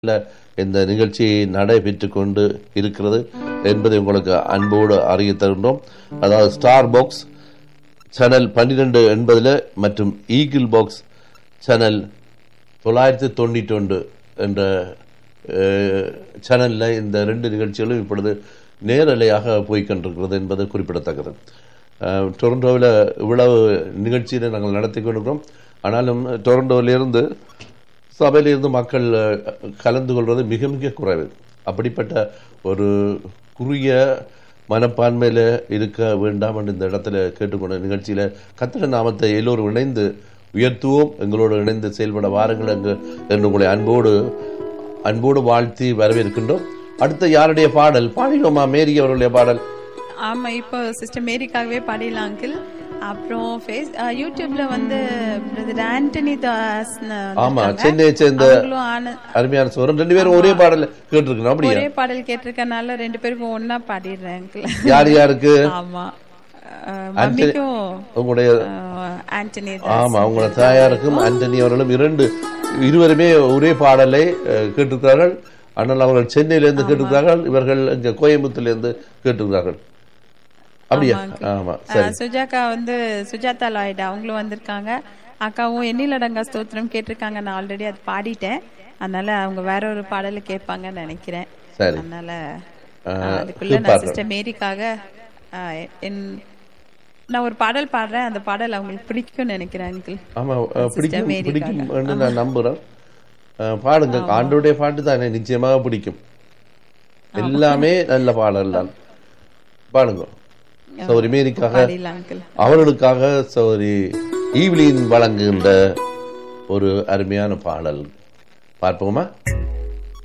இந்த நிகழ்ச்சி நடைபெற்று கொண்டு இருக்கிறது என்பதை உங்களுக்கு அன்போடு அறிய தருகின்றோம் அதாவது ஸ்டார் பாக்ஸ் சேனல் பன்னிரெண்டு எண்பதில் மற்றும் ஈகிள் பாக்ஸ் சேனல் தொள்ளாயிரத்தி தொண்ணூற்றி ஒன்று என்ற சேனலில் இந்த ரெண்டு நிகழ்ச்சிகளும் இப்பொழுது நேரலையாக போய்கொண்டிருக்கிறது என்பது குறிப்பிடத்தக்கது அஹ், டொரண்டோவில் இவ்வளவு நிகழ்ச்சியை நாங்கள் நடத்தி கொண்டிருக்கிறோம் ஆனாலும் டொரண்டோவிலிருந்து சபையிலிருந்து மக்கள் அஹ், கலந்து கொள்வது மிக மிக குறைவு அப்படிப்பட்ட ஒரு குறுகிய மனப்பான்மையில் இருக்க வேண்டாம் என்று இந்த இடத்துல கேட்டுக்கொண்ட நிகழ்ச்சியில் கத்திர நாமத்தை எல்லோரும் இணைந்து உயர்த்துவோம் எங்களோடு இணைந்து செயல்பட வாருங்கள் என்று என்று உங்களை அன்போடு அன்போடு வாழ்த்தி வரவேற்கின்றோம் அடுத்த யாருடைய பாடல் பாடினோமா மேரி அவருடைய பாடல் ஆமா இப்போ சிஸ்டர் மேரிக்காகவே பாடிடலாம் அங்கிள் அப்புறம் ஃபேஸ் யூடியூப்ல வந்து பிரதர் ஆண்டனி தாஸ் ஆமா சென்னையை சேர்ந்த அவங்களும் ஆன- அருமையான சோரம் ரெண்டு பேரும் ஒரே பாடல் கேட்டிருக்கணும் அப்படியா ஒரே பாடல் கேட்டிருக்கனால ரெண்டு பேருக்கும் ஒண்ணா பாடிடுறேன் அங்கிள் யார் யாருக்கு ஆமா அஹ், மம்மிக்கும் உங்களுடைய அஹ், ஆண்டனி ஆமா அவங்களோட தாயாருக்கும் ஆண்டனி அவர்களும் இரண்டு இருவருமே ஒரே பாடலை அஹ், கேட்டிருக்கிறார்கள் ஆனால் அவர்கள் சென்னையிலிருந்து கேட்டிருக்கிறார்கள் இவர்கள் இங்க கோயம்புத்தூர்லேருந்து கேட்டிருக்கிறார்கள் அப்படியா ஆமா சரி அஹ், சுஜாதா வந்து சுஜாதா லாய்டு அவங்களும் வந்திருக்காங்க அக்காவும் எண்ணிலடங்கா ஸ்தோத்திரம் கேட்டிருக்காங்க நான் ஆல்ரெடி அது பாடிட்டேன் அதனால அவங்க வேற ஒரு பாடலை கேட்பாங்கன்னு நினைக்கிறேன் சரி அதனால அஹ், அஹ், அதுக்குள்ள நான் சிஸ்டர் மேரிக்காக அஹ், என் நான் ஒரு பாடல் பாடுறேன் அந்த பாடல் அவங்களுக்கு பிடிக்கும்னு நினைக்கிறேன் அங்கிள் ஆமா அஹ், பிடிக்கும் மேரிக்காக. பிடிக்கும் என்று நான் நம்புறேன் அஹ், பாடுங்க ஆண்டோடைய பாட்டு தானே நிச்சயமாக பிடிக்கும் எல்லாமே நல்ல பாடல் தான் பாடுங்க சௌரி மேரிக்காக பாடிடலாம் அங்கிள் அவர்களுக்காக சௌரி ஈவ்லின் வழங்குகின்ற ஒரு அருமையான பாடல் பார்ப்போமா